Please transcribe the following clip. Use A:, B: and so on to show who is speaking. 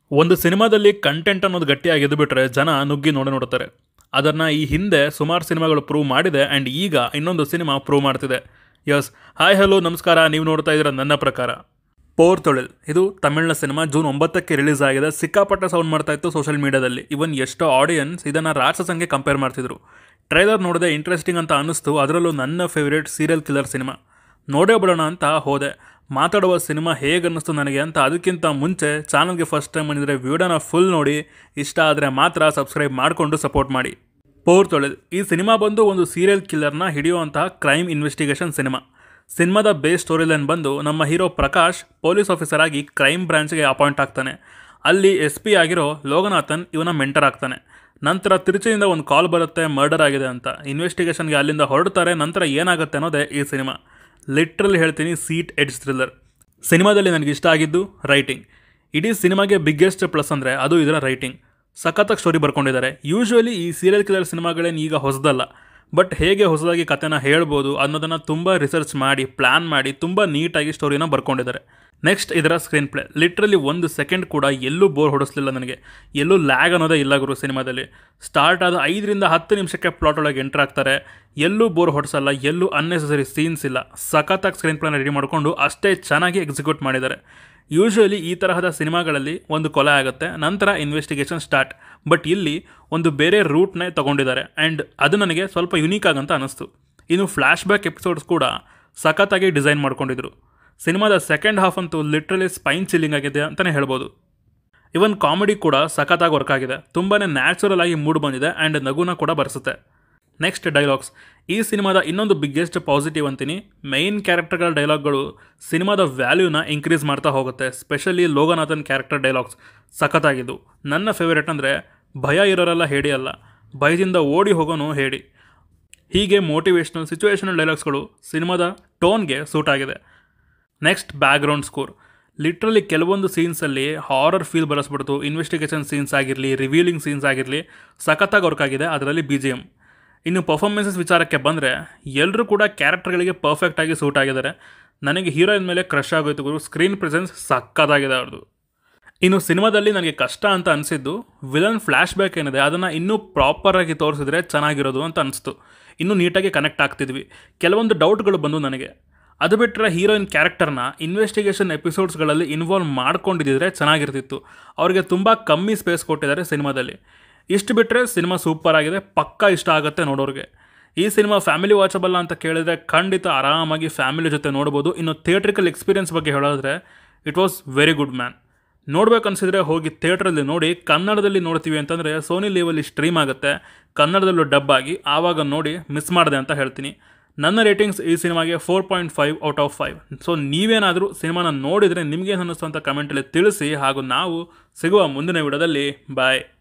A: ಒಂದು ಸಿನಿಮಾದಲ್ಲಿ ಕಂಟೆಂಟ್ ಅನ್ನೋದು ಗಟ್ಟಿಯಾಗಿ ಎದ್ದುಬಿಟ್ರೆ ಜನ ನುಗ್ಗಿ ನೋಡೇ ನೋಡ್ತಾರೆ ಅದನ್ನು ಈ ಹಿಂದೆ ಸುಮಾರು ಸಿನಿಮಾಗಳು ಪ್ರೂವ್ ಮಾಡಿದೆ ಆ್ಯಂಡ್ ಈಗ ಇನ್ನೊಂದು ಸಿನಿಮಾ ಪ್ರೂವ್ ಮಾಡ್ತಿದೆ ಯಸ್ ಹಾಯ್ ಹಲೋ ನಮಸ್ಕಾರ ನೀವು ನೋಡ್ತಾ ಇದ್ದೀರ ನನ್ನ ಪ್ರಕಾರ ಪೋರ್ ತೊಳಿಲ್ ಇದು ತಮಿಳಿನ ಸಿನಿಮಾ ಜೂನ್ ಒಂಬತ್ತಕ್ಕೆ ರಿಲೀಸ್ ಆಗಿದೆ ಸಿಕ್ಕಾಪಟ್ಟೆ ಸೌಂಡ್ ಮಾಡ್ತಾ ಇತ್ತು ಸೋಷಿಯಲ್ ಮೀಡಿಯಾದಲ್ಲಿ ಇವನ್ ಎಷ್ಟೋ ಆಡಿಯನ್ಸ್ ಇದನ್ನು ರಾಕ್ಷಸಂಗೆ ಕಂಪೇರ್ ಮಾಡ್ತಿದ್ರು ಟ್ರೈಲರ್ ನೋಡಿದೆ ಇಂಟ್ರೆಸ್ಟಿಂಗ್ ಅಂತ ಅನ್ನಿಸ್ತು ಅದರಲ್ಲೂ ನನ್ನ ಫೇವ್ರೇಟ್ ಸೀರಿಯಲ್ ಕಿಲ್ಲರ್ ಸಿನಿಮಾ ನೋಡೇ ಬಿಡೋಣ ಅಂತ ಹೋದೆ ಮಾತಾಡುವ ಸಿನಿಮಾ ಹೇಗೆ ಅನ್ನಿಸ್ತು ನನಗೆ ಅಂತ ಅದಕ್ಕಿಂತ ಮುಂಚೆ ಚಾನಲ್ಗೆ ಫಸ್ಟ್ ಟೈಮ್ ಬಂದಿದ್ರೆ ವಿಡಿಯೋನ ಫುಲ್ ನೋಡಿ ಇಷ್ಟ ಆದರೆ ಮಾತ್ರ ಸಬ್ಸ್ಕ್ರೈಬ್ ಮಾಡಿಕೊಂಡು ಸಪೋರ್ಟ್ ಮಾಡಿ ಪೋರ್ ತೊಳೆದು ಈ ಸಿನಿಮಾ ಬಂದು ಒಂದು ಸೀರಿಯಲ್ ಕಿಲ್ಲರ್ನ ಹಿಡಿಯುವಂತಹ ಕ್ರೈಮ್ ಇನ್ವೆಸ್ಟಿಗೇಷನ್ ಸಿನಿಮಾ ಸಿನಿಮಾದ ಬೇಸ್ ಸ್ಟೋರಿ ಲೈನ್ ಬಂದು ನಮ್ಮ ಹೀರೋ ಪ್ರಕಾಶ್ ಪೊಲೀಸ್ ಆಫೀಸರ್ ಆಗಿ ಕ್ರೈಮ್ ಬ್ರಾಂಚ್ಗೆ ಅಪಾಯಿಂಟ್ ಆಗ್ತಾನೆ ಅಲ್ಲಿ ಎಸ್ ಪಿ ಆಗಿರೋ ಲೋಗನಾಥನ್ ಇವನ ಮೆಂಟರ್ ಆಗ್ತಾನೆ ನಂತರ ತಿರುಚಿನಿಂದ ಒಂದು ಕಾಲ್ ಬರುತ್ತೆ ಮರ್ಡರ್ ಆಗಿದೆ ಅಂತ ಇನ್ವೆಸ್ಟಿಗೇಷನ್ಗೆ ಅಲ್ಲಿಂದ ಹೊರಡ್ತಾರೆ ನಂತರ ಏನಾಗುತ್ತೆ ಅನ್ನೋದೇ ಈ ಸಿನಿಮಾ ಲಿಟ್ರಲಿ ಹೇಳ್ತೀನಿ ಸೀಟ್ ಎಡ್ಜ್ ಥ್ರಿಲ್ಲರ್ ಸಿನಿಮಾದಲ್ಲಿ ನನಗೆ ಇಷ್ಟ ಆಗಿದ್ದು ರೈಟಿಂಗ್ ಇಡೀ ಸಿನಿಮಾಗೆ ಬಿಗ್ಗೆಸ್ಟ್ ಪ್ಲಸ್ ಅಂದರೆ ಅದು ಇದರ ರೈಟಿಂಗ್ ಸಖತ್ತಾಗಿ ಸ್ಟೋರಿ ಬರ್ಕೊಂಡಿದ್ದಾರೆ ಯೂಶ್ವಲಿ ಈ ಸೀರಿಯಲ್ ಕಿಲ್ಲರ್ ಸಿನಿಮಾಗಳೇನು ಈಗ ಹೊಸದಲ್ಲ ಬಟ್ ಹೇಗೆ ಹೊಸದಾಗಿ ಕಥೆನ ಹೇಳ್ಬೋದು ಅನ್ನೋದನ್ನು ತುಂಬ ರಿಸರ್ಚ್ ಮಾಡಿ ಪ್ಲ್ಯಾನ್ ಮಾಡಿ ತುಂಬ ನೀಟಾಗಿ ಸ್ಟೋರಿನ ಬರ್ಕೊಂಡಿದ್ದಾರೆ ನೆಕ್ಸ್ಟ್ ಇದರ ಸ್ಕ್ರೀನ್ ಪ್ಲೇ ಲಿಟ್ರಲಿ ಒಂದು ಸೆಕೆಂಡ್ ಕೂಡ ಎಲ್ಲೂ ಬೋರ್ ಹೊಡಿಸ್ಲಿಲ್ಲ ನನಗೆ ಎಲ್ಲೂ ಲ್ಯಾಗ್ ಅನ್ನೋದೇ ಇಲ್ಲ ಗುರು ಸಿನಿಮಾದಲ್ಲಿ ಸ್ಟಾರ್ಟ್ ಆದ ಐದರಿಂದ ಹತ್ತು ನಿಮಿಷಕ್ಕೆ ಪ್ಲಾಟ್ ಒಳಗೆ ಎಂಟ್ರ್ ಆಗ್ತಾರೆ ಎಲ್ಲೂ ಬೋರ್ ಹೊಡಿಸಲ್ಲ ಎಲ್ಲೂ ಅನ್ನೆಸೆಸರಿ ಸೀನ್ಸ್ ಇಲ್ಲ ಸಖತ್ತಾಗಿ ಸ್ಕ್ರೀನ್ ಪ್ಲೇನ ರೆಡಿ ಮಾಡಿಕೊಂಡು ಅಷ್ಟೇ ಚೆನ್ನಾಗಿ ಎಕ್ಸಿಕ್ಯೂಟ್ ಮಾಡಿದ್ದಾರೆ ಯೂಶ್ವಲಿ ಈ ತರಹದ ಸಿನಿಮಾಗಳಲ್ಲಿ ಒಂದು ಕೊಲೆ ಆಗುತ್ತೆ ನಂತರ ಇನ್ವೆಸ್ಟಿಗೇಷನ್ ಸ್ಟಾರ್ಟ್ ಬಟ್ ಇಲ್ಲಿ ಒಂದು ಬೇರೆ ರೂಟ್ನೇ ತಗೊಂಡಿದ್ದಾರೆ ಆ್ಯಂಡ್ ಅದು ನನಗೆ ಸ್ವಲ್ಪ ಯುನೀಕ್ ಆಗಂತ ಅನ್ನಿಸ್ತು ಇನ್ನು ಫ್ಲ್ಯಾಶ್ ಬ್ಯಾಕ್ ಎಪಿಸೋಡ್ಸ್ ಕೂಡ ಸಖತ್ತಾಗಿ ಡಿಸೈನ್ ಮಾಡ್ಕೊಂಡಿದ್ರು ಸಿನಿಮಾದ ಸೆಕೆಂಡ್ ಹಾಫ್ ಅಂತೂ ಲಿಟ್ರಲಿ ಸ್ಪೈನ್ ಚಿಲ್ಲಿಂಗ್ ಆಗಿದೆ ಅಂತಲೇ ಹೇಳ್ಬೋದು ಇವನ್ ಕಾಮಿಡಿ ಕೂಡ ಸಖತ್ತಾಗಿ ವರ್ಕ್ ಆಗಿದೆ ತುಂಬಾ ನ್ಯಾಚುರಲ್ ಆಗಿ ಮೂಡ್ ಬಂದಿದೆ ಆ್ಯಂಡ್ ನಗುನ ಕೂಡ ಬರೆಸುತ್ತೆ ನೆಕ್ಸ್ಟ್ ಡೈಲಾಗ್ಸ್ ಈ ಸಿನಿಮಾದ ಇನ್ನೊಂದು ಬಿಗ್ಗೆಸ್ಟ್ ಪಾಸಿಟಿವ್ ಅಂತೀನಿ ಮೈನ್ ಕ್ಯಾರೆಕ್ಟರ್ಗಳ ಡೈಲಾಗ್ಗಳು ಸಿನಿಮಾದ ವ್ಯಾಲ್ಯೂನ ಇನ್ಕ್ರೀಸ್ ಮಾಡ್ತಾ ಹೋಗುತ್ತೆ ಸ್ಪೆಷಲಿ ಲೋಗನಾಥನ್ ಕ್ಯಾರೆಕ್ಟರ್ ಡೈಲಾಗ್ಸ್ ಸಖತ್ತಾಗಿದ್ದು ನನ್ನ ಫೇವರೇಟ್ ಅಂದರೆ ಭಯ ಇರೋರೆಲ್ಲ ಹೇಳಿ ಅಲ್ಲ ಭಯದಿಂದ ಓಡಿ ಹೋಗೋನು ಹೇಳಿ ಹೀಗೆ ಮೋಟಿವೇಶ್ನಲ್ ಸಿಚುವೇಶನಲ್ ಡೈಲಾಗ್ಸ್ಗಳು ಸಿನಿಮಾದ ಟೋನ್ಗೆ ಸೂಟ್ ಆಗಿದೆ ನೆಕ್ಸ್ಟ್ ಬ್ಯಾಕ್ಗ್ರೌಂಡ್ ಸ್ಕೋರ್ ಲಿಟ್ರಲಿ ಕೆಲವೊಂದು ಸೀನ್ಸಲ್ಲಿ ಹಾರರ್ ಫೀಲ್ ಬರೆಸ್ಬಿಡ್ತು ಇನ್ವೆಸ್ಟಿಗೇಷನ್ ಸೀನ್ಸ್ ಆಗಿರಲಿ ರಿವೀಲಿಂಗ್ ಸೀನ್ಸ್ ಆಗಿರಲಿ ಸಖತ್ತಾಗಿ ವರ್ಕ್ ಆಗಿದೆ ಅದರಲ್ಲಿ ಬಿ ಜಿ ಎಮ್ ಇನ್ನು ಪರ್ಫಾರ್ಮೆನ್ಸಸ್ ವಿಚಾರಕ್ಕೆ ಬಂದರೆ ಎಲ್ಲರೂ ಕೂಡ ಕ್ಯಾರೆಕ್ಟರ್ಗಳಿಗೆ ಪರ್ಫೆಕ್ಟಾಗಿ ಸೂಟ್ ಆಗಿದ್ದಾರೆ ನನಗೆ ಹೀರೋಯಿನ್ ಮೇಲೆ ಕ್ರಶ್ ಆಗೋಯ್ತು ಗುರು ಸ್ಕ್ರೀನ್ ಪ್ರೆಸೆನ್ಸ್ ಸಕ್ಕತ್ತಾಗಿದೆ ಅವ್ರದ್ದು ಇನ್ನು ಸಿನಿಮಾದಲ್ಲಿ ನನಗೆ ಕಷ್ಟ ಅಂತ ಅನಿಸಿದ್ದು ವಿಲನ್ ಫ್ಲ್ಯಾಶ್ ಬ್ಯಾಕ್ ಏನಿದೆ ಅದನ್ನು ಇನ್ನೂ ಪ್ರಾಪರಾಗಿ ತೋರಿಸಿದ್ರೆ ಚೆನ್ನಾಗಿರೋದು ಅಂತ ಅನಿಸ್ತು ಇನ್ನೂ ನೀಟಾಗಿ ಕನೆಕ್ಟ್ ಆಗ್ತಿದ್ವಿ ಕೆಲವೊಂದು ಡೌಟ್ಗಳು ಬಂದು ನನಗೆ ಅದು ಬಿಟ್ಟರೆ ಹೀರೋಯಿನ್ ಕ್ಯಾರೆಕ್ಟರ್ನ ಇನ್ವೆಸ್ಟಿಗೇಷನ್ ಎಪಿಸೋಡ್ಸ್ಗಳಲ್ಲಿ ಇನ್ವಾಲ್ವ್ ಮಾಡ್ಕೊಂಡಿದ್ದರೆ ಚೆನ್ನಾಗಿರ್ತಿತ್ತು ಅವ್ರಿಗೆ ತುಂಬ ಕಮ್ಮಿ ಸ್ಪೇಸ್ ಕೊಟ್ಟಿದ್ದಾರೆ ಸಿನಿಮಾದಲ್ಲಿ ಇಷ್ಟು ಬಿಟ್ಟರೆ ಸಿನಿಮಾ ಸೂಪರ್ ಆಗಿದೆ ಪಕ್ಕಾ ಇಷ್ಟ ಆಗುತ್ತೆ ನೋಡೋರಿಗೆ ಈ ಸಿನಿಮಾ ಫ್ಯಾಮಿಲಿ ವಾಚಬಲ್ಲ ಅಂತ ಕೇಳಿದರೆ ಖಂಡಿತ ಆರಾಮಾಗಿ ಫ್ಯಾಮಿಲಿ ಜೊತೆ ನೋಡ್ಬೋದು ಇನ್ನು ಥಿಯೇಟ್ರಿಕಲ್ ಎಕ್ಸ್ಪೀರಿಯನ್ಸ್ ಬಗ್ಗೆ ಹೇಳೋದ್ರೆ it was very good man ನೋಡ್ಬೇಕನ್ಸಿದ್ರೆ ಹೋಗಿ ಥಿಯೇಟ್ರಲ್ಲಿ ನೋಡಿ ಕನ್ನಡದಲ್ಲಿ ನೋಡ್ತೀವಿ ಅಂತಂದರೆ ಸೋನಿ ಲೇವಲ್ಲಿ ಸ್ಟ್ರೀಮ್ ಆಗುತ್ತೆ ಕನ್ನಡದಲ್ಲೂ ಡಬ್ ಆಗಿ ಆವಾಗ ನೋಡಿ ಮಿಸ್ ಮಾಡಿದೆ ಅಂತ ಹೇಳ್ತೀನಿ ನನ್ನ ರೇಟಿಂಗ್ಸ್ ಈ ಸಿನಿಮಾಗೆ four point five out of five so ನೀವೇನಾದರೂ ಸಿನಿಮಾನ ನೋಡಿದರೆ ನಿಮಗೇನು ಅನ್ನಿಸ್ತು ಅಂತ ಕಮೆಂಟಲ್ಲಿ ತಿಳಿಸಿ ಹಾಗೂ ನಾವು ಸಿಗುವ ಮುಂದಿನ ವಿಡಿಯೋದಲ್ಲಿ ಬಾಯ್